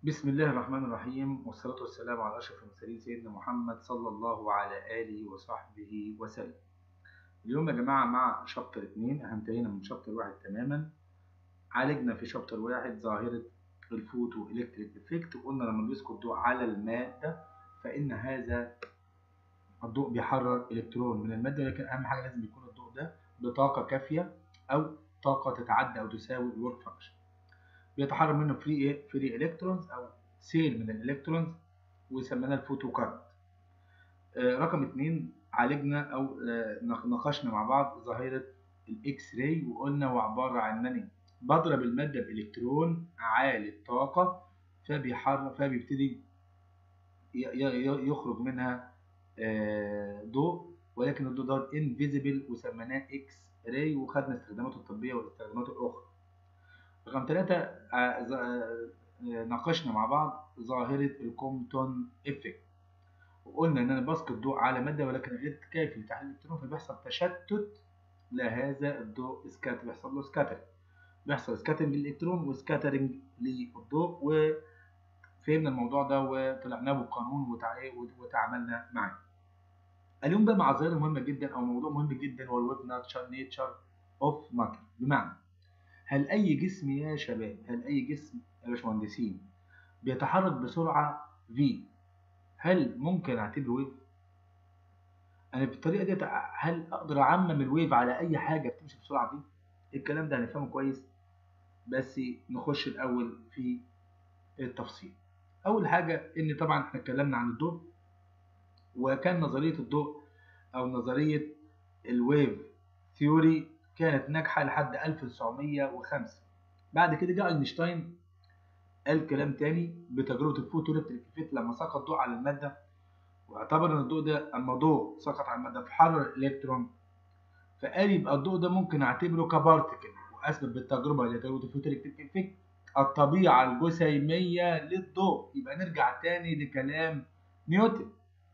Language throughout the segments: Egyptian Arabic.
بسم الله الرحمن الرحيم والصلاة والسلام على أشرف المرسلين سيدنا محمد صلى الله على آله وصحبه وسلم. اليوم يا جماعة مع شابتر 2 احنا انتهينا من شابتر واحد تماما. عالجنا في شابتر واحد ظاهرة الفوتو إلكتريك إفكت وقلنا لما بيسقط الضوء على المادة فإن هذا الضوء بيحرر إلكترون من المادة ولكن أهم حاجة لازم يكون الضوء ده بطاقة كافية أو طاقة تتعدى أو تساوي الورك فانكشن. بيتحرر منه فري ايه فري الكترونز او سيل من الالكترونز وسميناه الفوتو كارت آه رقم اتنين عالجنا او آه ناقشنا مع بعض ظاهرة الاكس راي وقلنا هو عبارة عن انني بضرب المادة بالكترون عالي الطاقة فبيحرك فبيبتدي يخرج منها آه ضوء ولكن الضوء ده انفيزيبل وسميناه اكس راي وخدنا استخداماته الطبية والاستخدامات الاخرى رقم ثلاثة ناقشنا مع بعض ظاهرة الكومبتون افكت وقلنا ان انا بسقط الضوء على مادة ولكن غير كافي لتحليل الالكترون فبيحصل تشتت لهذا الضوء سكات بيحصل له سكاترنج بيحصل سكاترنج للالكترون وسكاترنج للضوء وفهمنا الموضوع ده وطلعناه بقانون وتعاملنا معاه اليوم بقى مع ظاهرة مهمة جدا او موضوع مهم جدا هو الويب نيتشر اوف ماتر بمعنى هل أي جسم يا شباب هل أي جسم يا باشمهندسين بيتحرك بسرعة v هل ممكن أعتبره ويف؟ أنا بالطريقة دي هل أقدر أعمم الويف على أي حاجة بتمشي بسرعة v؟ الكلام ده هنفهمه كويس بس نخش الأول في التفصيل. أول حاجة إن طبعا إحنا اتكلمنا عن الضوء وكان نظرية الضوء أو نظرية الويف ثيوري كانت ناجحة لحد 1905 بعد كده جاء اينشتاين قال كلام تاني بتجربة الفوتو الكتريك افكت لما سقط ضوء على المادة واعتبر ان الضوء ده اما ضوء سقط على المادة فحرر الالكترون فقال يبقى الضوء ده ممكن اعتبره كبارتكل واثبت بالتجربة لتجربة الفوتو الكتريك افكت الطبيعة الجسيمية للضوء يبقى نرجع تاني لكلام نيوتن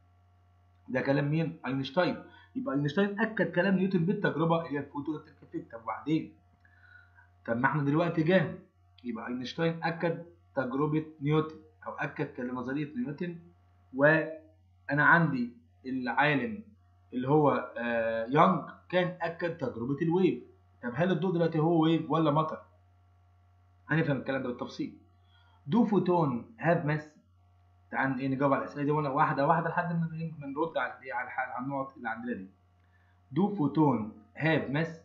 ده كلام مين؟ اينشتاين يبقى اينشتاين اكد كلام نيوتن بالتجربه اللي هي الفوتو الكتريك افكت طب وبعدين طب ما احنا دلوقتي جه يبقى اينشتاين اكد تجربه نيوتن او اكد نظريه نيوتن وانا عندي العالم اللي هو آه يونج كان اكد تجربه الويف طب هل الضوء دلوقتي هو ويف ولا مطر هنفهم الكلام ده بالتفصيل دو فوتون هاف ماس تعال ايه نجاوب على الاسئله دي واحده واحده لحد ما نرد على ايه على, على النقط اللي عندنا دي دو فوتون هاف ماس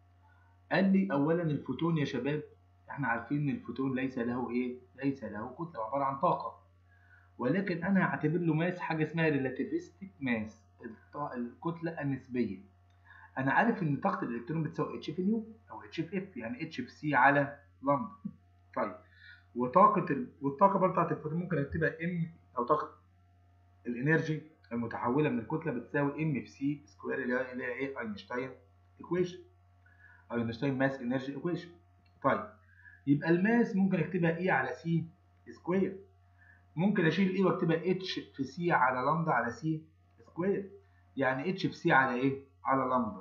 قال لي اولا الفوتون يا شباب احنا عارفين ان الفوتون ليس له ايه ليس له كتله عباره عن طاقه ولكن انا هعتبر له ماس حاجه اسمها ريلاتيفيستيك ماس الكتله النسبيه انا عارف ان طاقه الالكترون بتساوي اتش في نيو او اتش في اف يعني اتش في سي على لمدا طيب وطاقة ال... والطاقة برضه بتاعت الفوتون ممكن اكتبها ام او طاقة الانرجي المتحولة من الكتلة بتساوي ام في سي سكوير اللي هي اللي هي ايه اينشتاين ايكويشن اينشتاين ماس انرجي ايكويشن طيب يبقى الماس ممكن اكتبها اي على سي سكوير ممكن اشيل ايه واكتبها اتش في سي على لامدا على سي سكوير يعني اتش في سي على ايه على لامدا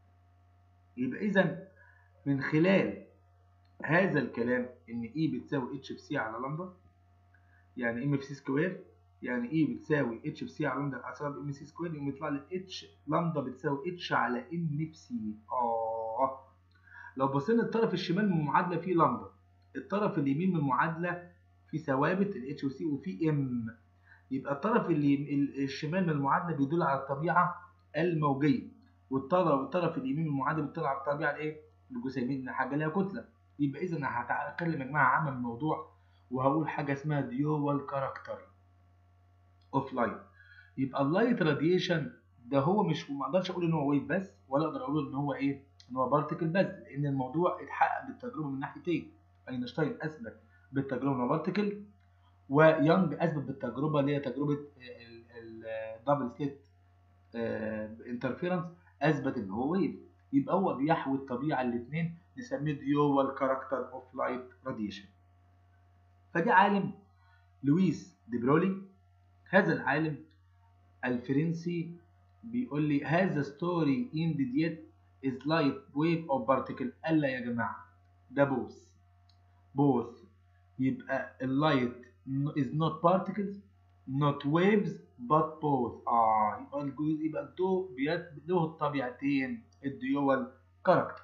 يبقى اذا من خلال هذا الكلام ان اي بتساوي اتش في سي على لامدا يعني ام في سي سكوير يعني اي بتساوي اتش في سي على لامدا اسباب ام سي سكوير يقوم يطلع لي اتش لامدا بتساوي اتش على ام في سي اه لو بصينا الطرف الشمال من المعادله فيه لامدا الطرف اليمين من المعادله فيه ثوابت الاتش وسي وفيه ام يبقى الطرف اللي الشمال من المعادله بيدل على الطبيعه الموجيه والطرف الطرف اليمين من المعادله بيدل على الطبيعه الايه الجسيميه حاجه لها كتله يبقى اذا انا هتكلم يا جماعه عن الموضوع وهقول حاجه اسمها ديوال كاركتر اوف لايت يبقى اللايت راديشن ده هو مش ما اقدرش اقول ان هو ويف بس ولا اقدر اقول ان هو ايه ان هو بارتكل بس لان الموضوع اتحقق بالتجربه من ناحيتين اينشتاين اثبت بالتجربه ان هو بارتكل ويونج اثبت بالتجربه اللي هي تجربه الدبل سليت انترفيرنس اثبت ان هو ويف يبقى هو بيحوي الطبيعه الاثنين نسميه ديوال كاركتر اوف لايت راديشن فجاء عالم لويس دي برولي هذا العالم الفرنسي بيقول لي هذا ستوري ان ديت از لايت ويف اوف بارتيكل قال لا يا جماعه ده بوث بوث يبقى اللايت is not particles not waves but both اه يبقى الجزء يبقى الضوء بيت- له الطبيعتين الديول كاركتر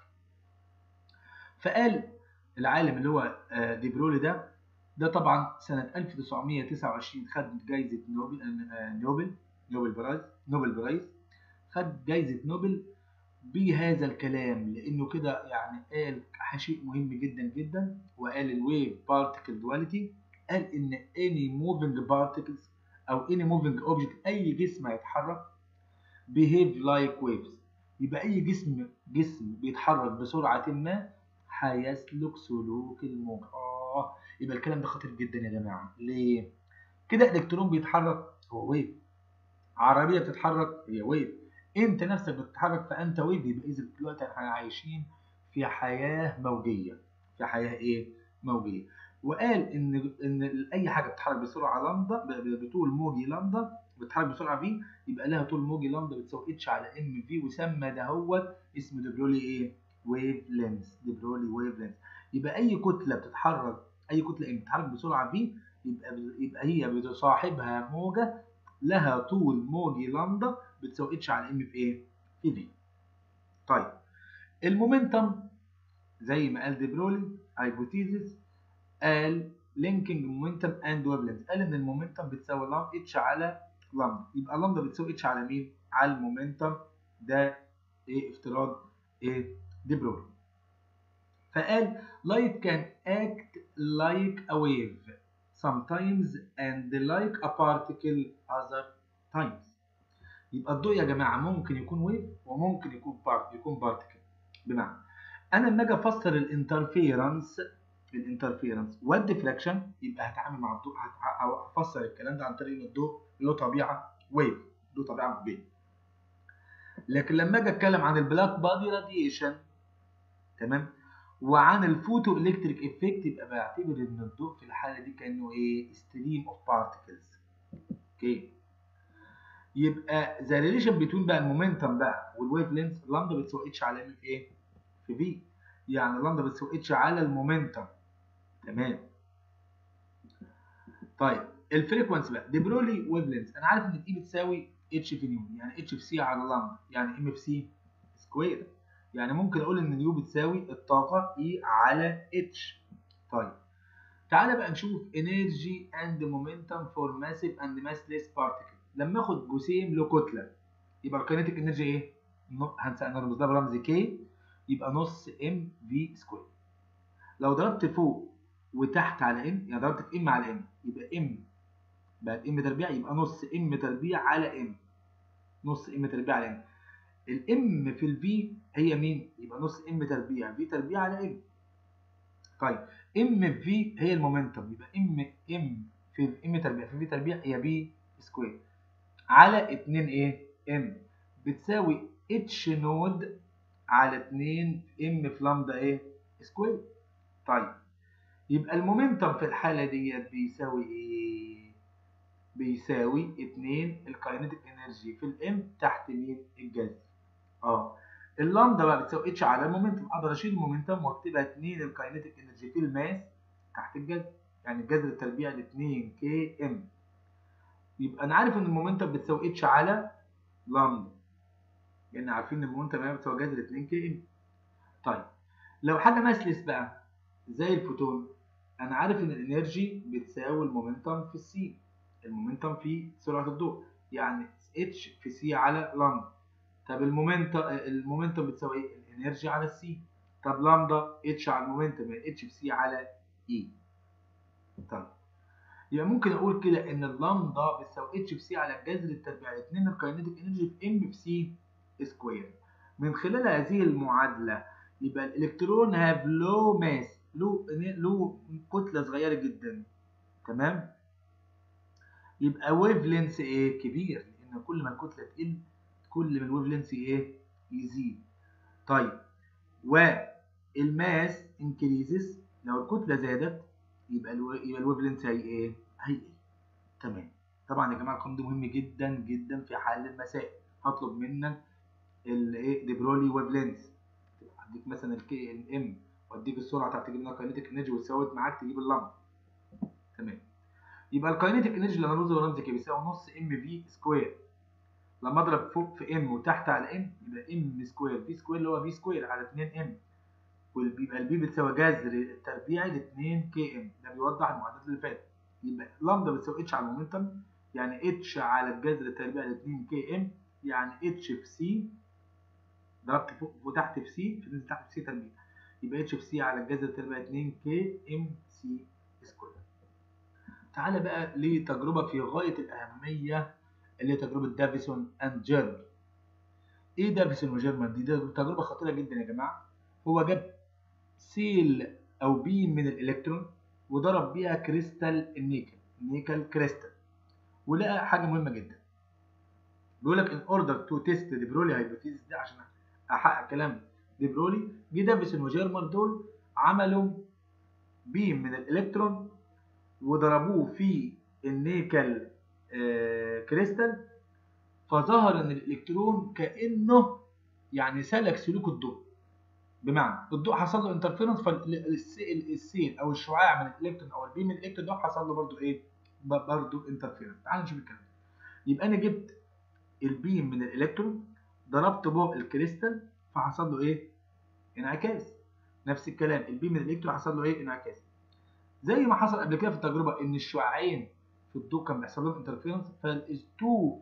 فقال العالم اللي هو آه، دي برولي ده ده طبعا سنة 1929 خد جايزة نوبل آه، نوبل نوبل برايز نوبل برايز خد جايزة نوبل بهذا الكلام لأنه كده يعني قال شيء مهم جدا جدا وقال الويف بارتيكل دواليتي قال إن any moving particles أو any moving object أي جسم هيتحرك behave like waves يبقى أي جسم جسم بيتحرك بسرعة ما هيسلك سلوك الموج آه يبقى الكلام ده خطير جدا يا جماعة ليه؟ كده الإلكترون بيتحرك هو ويف عربية بتتحرك هي ويف أنت نفسك بتتحرك فأنت ويف يبقى إذا دلوقتي احنا عايشين في حياة موجية في حياة إيه؟ موجية وقال إن إن أي حاجة بتتحرك بسرعة لامدا ب- ب- بطول موجي لامدا بتتحرك بسرعة في يبقى لها طول موجي لامدا بتساوي اتش على ام في وسمى دهوت اسمه دبرولي ايه؟ ويف لينز دبرولي ويف لينز يبقى اي كتله بتتحرك اي كتله ام بتتحرك بسرعه في يبقى يبقى هي بتصاحبها موجه لها طول موجي لامدا بتساوي اتش على ام في ايه؟ في في. طيب المومنتم زي ما قال دبرولي هايبوثيسيس قال لينكينج مومنتم اند ويفلنس قال ان المومنتم بتساوي لام اتش على لامدا يبقى لامدا بتساوي اتش على مين؟ على المومنتم ده ايه افتراض ايه دبرولي فقال light can act like a wave sometimes and like a particle other times يبقى الضوء يا جماعه ممكن يكون ويف وممكن يكون بارت يكون بارتكل بمعنى انا لما اجي افسر الانترفيرنس الانترفيرنس والديفليكشن يبقى هتعامل مع الضوء هت- او هفسر الكلام ده عن طريق ان الضوء له طبيعه ويف له طبيعه موجيه لكن لما اجي اتكلم عن البلاك بادي راديشن تمام وعن الفوتو الكتريك افكت يبقى بعتبر ان الضوء في الحاله دي كانه ايه ستريم اوف بارتكلز اوكي يبقى ذا ريليشن بتوين بقى المومنتم بقى والويف لينث لامدا بتساوي اتش على ام في ايه في في يعني لامدا بتساوي اتش على المومنتم تمام طيب الفريكونسي بقى دي برولي ويف لينث انا عارف ان الاي بتساوي اتش في نيو يعني اتش في سي على لامدا يعني ام في سي سكوير يعني ممكن اقول ان اليو بتساوي الطاقه اي على اتش طيب تعالى بقى نشوف انرجي اند مومنتم فور ماسيف اند ماسليس بارتيكل لما اخد جسيم له كتله يبقى الكينيتيك انرجي ايه ن- هنس- هنرمز لها برمز كي يبقى نص ام في سكوير لو ضربت فوق وتحت على ام يعني ضربت في ام على ام يبقى ام بقت ام تربيع يبقى نص ام تربيع على ام نص ام تربيع على ام الام في الفي هي مين يبقى نص ام تربيع في تربيع على ام طيب ام في هي المومنتم يبقى ام ام في ام تربيع في في تربيع هي بي سكوير على 2 ايه ام بتساوي اتش نود على 2 ام في لامدا ايه سكوير طيب يبقى المومنتم في الحاله ديت بيساوي ايه بيساوي 2 الكاينيتيك انرجي في الام تحت مين الجذر اه اللامدا بقى بتساوي اتش على المومنتم اقدر اشيل المومنتم واكتبها 2 الكاينيتيك انرجي في الماس تحت الجذر يعني الجذر التربيع ل 2 كي ام يبقى انا عارف ان المومنتم بتساوي اتش على لامدا لان عارفين ان المومنتم هي بتساوي جذر 2 كي ام طيب لو حاجه ماسلس بقى زي الفوتون انا عارف ان الانرجي بتساوي المومنتم في السي المومنتم في سرعه الضوء يعني اتش في سي على لامدا طب المومنتم المومنتم بتساوي ايه الانرجي على السي طب لامدا اتش على المومنتم يعني اتش في سي على اي طيب يبقى ممكن اقول كده ان اللامدا بتساوي اتش في سي على الجذر التربيعي 2 الكاينيتيك انرجي في ام في سي سكوير من خلال هذه المعادله يبقى الالكترون هاف لو ماس له له كتله صغيره جدا تمام يبقى ويف لينس ايه كبير لان كل ما الكتله تقل كل ما الويف لينس ايه يزيد طيب والماس انكريزز لو الكتله زادت يبقى الو... يبقى الويف لينس هي ايه هي تمام طبعا يا جماعه القانون ده مهم جدا جدا في حل المسائل هطلب منك الايه ديبرولي ويف لينس اديك مثلا الكي الام واديك السرعه بتاعت تجيب لنا كاينيتيك انرجي وتساوت معاك تجيب اللمبه تمام يبقى الكاينيتيك انرجي اللي هنرمزه برمز كي بيساوي نص ام في سكوير لما اضرب فوق في ام وتحت على ام يبقى ام سكوير في سكوير اللي هو في سكوير على 2 ام ويبقى البي بتساوي جذر التربيعي ل 2 كي ام ده بيوضح المعادلات اللي فاتت يبقى لامدا بتساوي اتش على المومنتم يعني اتش على الجذر التربيعي ل 2 كي ام يعني اتش في سي ضربت فوق وتحت في سي في تحت في سي تربيع يبقى اتش في سي على الجذر التربيعي 2 كي ام سي سكوير تعالى بقى لتجربة في غاية الأهمية اللي هي تجربة دافيسون أند جيرمان. إيه دافيسون وجيرمان دي؟ دي تجربة خطيرة جدا يا جماعة. هو جاب سيل أو بيم من الإلكترون وضرب بيها كريستال النيكل، نيكل كريستال. ولقى حاجة مهمة جدا. بيقول لك in order to test the برولي hypothesis دي عشان أحقق كلام دي برولي جه دافيسون وجيرمان دول عملوا بيم من الإلكترون وضربوه في النيكل آه كريستال فظهر ان الالكترون كانه يعني سلك سلوك الضوء بمعنى الضوء حصل له انترفيرنس فالسيل او الشعاع من الالكترون او البيم من الالكترون ده حصل له برضه ايه برضه انترفيرنس تعال نشوف الكلام يبقى انا جبت البيم من الالكترون ضربت به الكريستال فحصل له ايه انعكاس نفس الكلام البيم من الالكترون حصل له ايه انعكاس زي ما حصل قبل كده في التجربه ان الشعاعين في الضوء كان بيحصل لهم انترفيرنس فالتو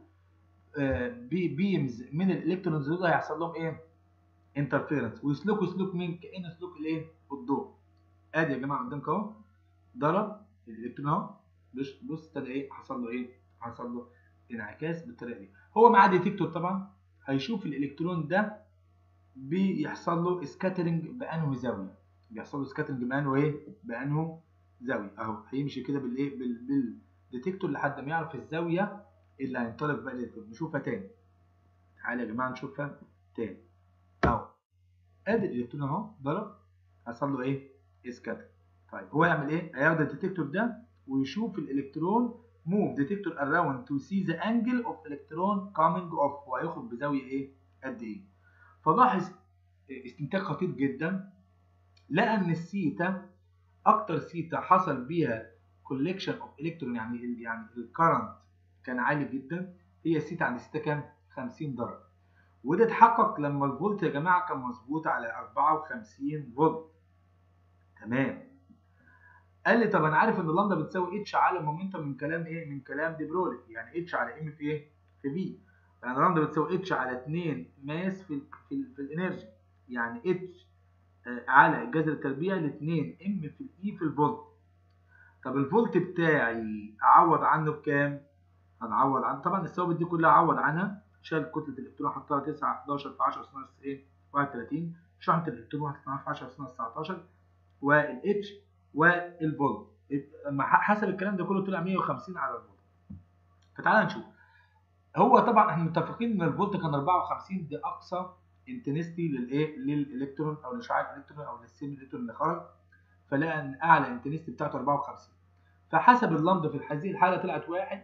بي بيمز من الالكترونز دول هيحصل لهم ايه؟ انترفيرنس ويسلكوا سلوك مين؟ كأن سلوك الايه؟ الضوء. ادي يا جماعه قدامك اهو ضرب الالكترون اهو بص بص ابتدى ايه؟ حصل له ايه؟ حصل له انعكاس بالطريقه دي. هو معاه ديتكتور طبعا هيشوف الالكترون ده بيحصل له سكاترنج بانه زاويه. بيحصل له سكاترنج بانه ايه؟ بانه زاويه اهو هيمشي كده بالايه؟ بال بالديتكتور لحد ما يعرف الزاويه اللي هينطلق بقى الالكترون نشوفها تاني تعالى يا جماعه نشوفها تاني اهو ادي الالكترون اهو ضرب حصل له ايه اسكاتر طيب هو يعمل ايه هياخد الديتكتور ده ويشوف الالكترون move detector around to see the angle of electron coming off وهيخرج بزاويه ايه قد ايه فلاحظ استنتاج خطير جدا لقى ان السيتا اكتر سيتا حصل بيها collection of electron يعني يعني الكرنت كان عالي جدا هي السيتا عند السيتا كام 50 درجه وده اتحقق لما الفولت يا جماعه كان مظبوط على 54 فولت تمام قال لي طب انا عارف ان اللامدا بتساوي اتش على مومنتم من كلام ايه من كلام دي برولي يعني اتش على ام في ايه في في يعني اللامدا بتساوي اتش على 2 ماس في ال في, ال في الانرجي يعني اتش على الجذر التربيعي ل 2 ام في الاي في الفولت طب الفولت بتاعي اعوض عنه بكام هنعوض عنه طبعا الثوابت دي كلها اعوض عنها شال كتله الالكترون حطها 9 11 في 10 سنه ايه 31 شحنه الالكترون حطها في 10 سنه 19 والاتش والفولت لما حسب الكلام ده كله طلع 150 على الفولت فتعالى نشوف هو طبعا احنا متفقين ان الفولت كان 54 دي اقصى انتنستي للايه للالكترون او لشعاع الالكترون او للسيم الالكترون اللي خرج فلقى ان اعلى انتنستي بتاعته 54 فحسب اللمضه في هذه الحاله طلعت 1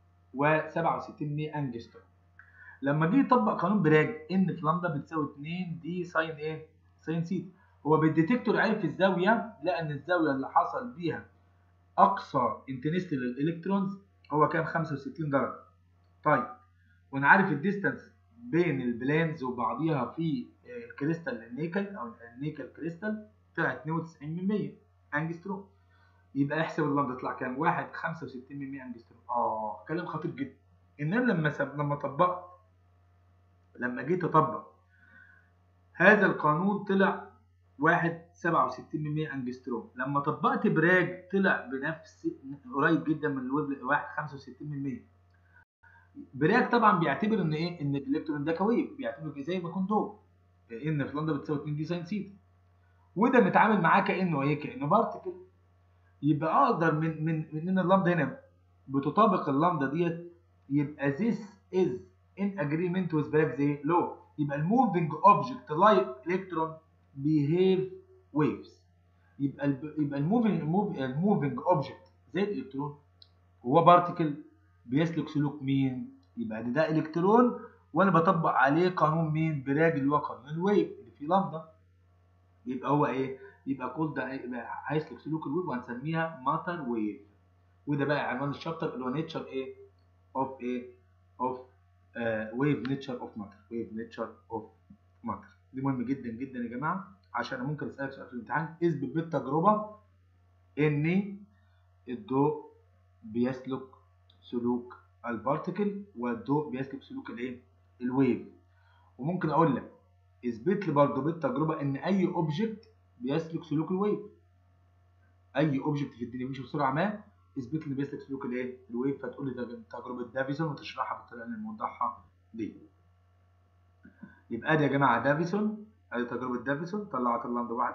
و67 انجستروم لما جه يطبق قانون براج ان في لامدا بتساوي 2 دي ساين ايه؟ ساين سيتا هو بالديتكتور عرف الزاويه لقى ان الزاويه اللي حصل بيها اقصى انتنستي للالكترونز هو كام 65 درجه طيب ونعرف الديستانس بين البلانز وبعضيها في الكريستال النيكل او النيكل كريستال طلع 92% انجستروم يبقى احسب اللمبه تطلع كام؟ 1 65% انجستروم اه كلام خطير جدا انما لما سب... لما طبقت لما جيت اطبق هذا القانون طلع 1 67% انجستروم لما طبقت براج طلع بنفس قريب جدا من الويف 1 65% براج طبعا بيعتبر ان ايه ان الالكترون ده كويف بيعتبر زي ما يكون ضوء ان في لندا بتساوي 2 دي ساين سيتا وده متعامل معاه كانه ايه كانه بارتكل يبقى اقدر من من من ان اللامدا هنا بتطابق اللامدا ديت يبقى this is in agreement with Bragg's law يبقى الموفينج اوبجكت لايك الكترون behave waves يبقى ال يبقى الموفينج الموفينج اوبجكت زي الالكترون هو بارتكل بيسلك سلوك مين؟ يبقى ده, ده الكترون وانا بطبق عليه قانون مين؟ براج اللي هو قانون الويف اللي فيه لامدا يبقى هو ايه؟ يبقى كل ده يبقى هيسلك سلوك الويف وهنسميها ماتر ويف وده بقى عنوان الشابتر اللي هو نيتشر ايه اوف ايه اوف ويف نيتشر اوف ماتر ويف نيتشر اوف ماتر دي مهم جدا جدا يا جماعه عشان ممكن اسالك سؤال في الامتحان اثبت بالتجربه ان الضوء بيسلك سلوك البارتكل والضوء بيسلك سلوك الايه الويف وممكن اقول لك اثبت لي برضه بالتجربه ان اي اوبجكت بيسلك سلوك الويف اي اوبجكت في الدنيا بيمشي بسرعه ما اثبت لي بيسلك سلوك الايه الويف فتقول لي تجربه دافيسون وتشرحها بالطريقه اللي موضحها دي يبقى ادي يا جماعه دافيسون ادي تجربه دافيسون طلعت اللمبه 1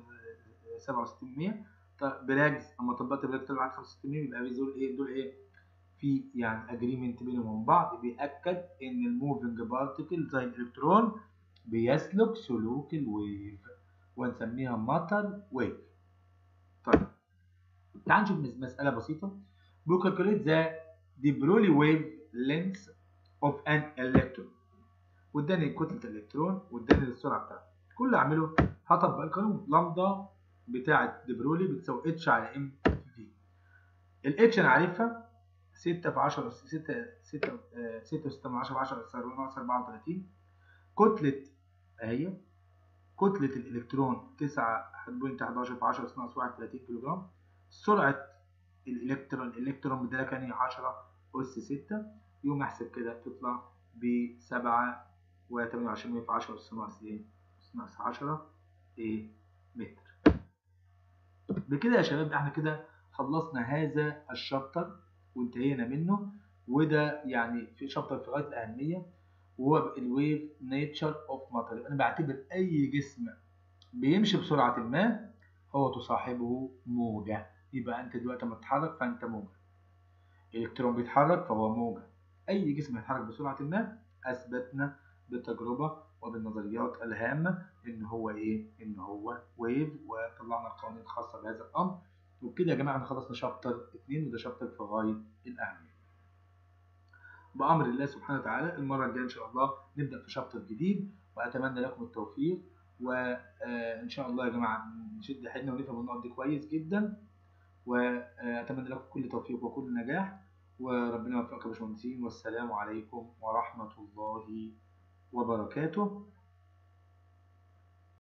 67 براجز اما طبقت براجز طلعت 65 يبقى دول ايه دول ايه في يعني اجريمنت بينهم وبين بعض بيأكد ان الموفنج بارتكل زي الالكترون بيسلك سلوك الويف ونسميها ماتر ويف طيب تعال نشوف مسألة بسيطة بيكالكوليت ذا دي برولي ويف لينث اوف ان الكترون واداني كتلة الالكترون واداني السرعة بتاعته كل اللي اعمله هطبق القانون لامدا بتاعة دي برولي بتساوي اتش على ام في الاتش انا عارفها 6 في 10 6 6 6 6 من 10 في 10 يساوي ناقص 34 كتلة اهي كتلة الإلكترون 9.11 في 10 ناقص 31 كيلو جرام سرعة الإلكترون الإلكترون بدالة كان 10 أس 6 يوم أحسب كده تطلع ب 7 و 28 في 10 أس ناقص إيه؟ ناقص 10 إيه متر. بكده يا شباب إحنا كده خلصنا هذا الشابتر وانتهينا منه وده يعني في شابتر في غاية الأهمية وهو الويف نيتشر اوف ماتر انا بعتبر اي جسم بيمشي بسرعه ما هو تصاحبه موجه يبقى انت دلوقتي لما تتحرك فانت موجه الكترون بيتحرك فهو موجه اي جسم يتحرك بسرعه ما اثبتنا بالتجربه وبالنظريات الهامه ان هو ايه ان هو ويف وطلعنا القوانين الخاصه بهذا الامر وبكده يا جماعه احنا خلصنا شابتر 2 وده شابتر في غايه الاهميه بأمر الله سبحانه وتعالى المرة الجاية إن شاء الله نبدأ في شابتر جديد وأتمنى لكم التوفيق وإن شاء الله يا جماعة نشد حيلنا ونفهم النقط دي كويس جدا وأتمنى لكم كل توفيق وكل نجاح وربنا يوفقكم يا باشمهندسين والسلام عليكم ورحمة الله وبركاته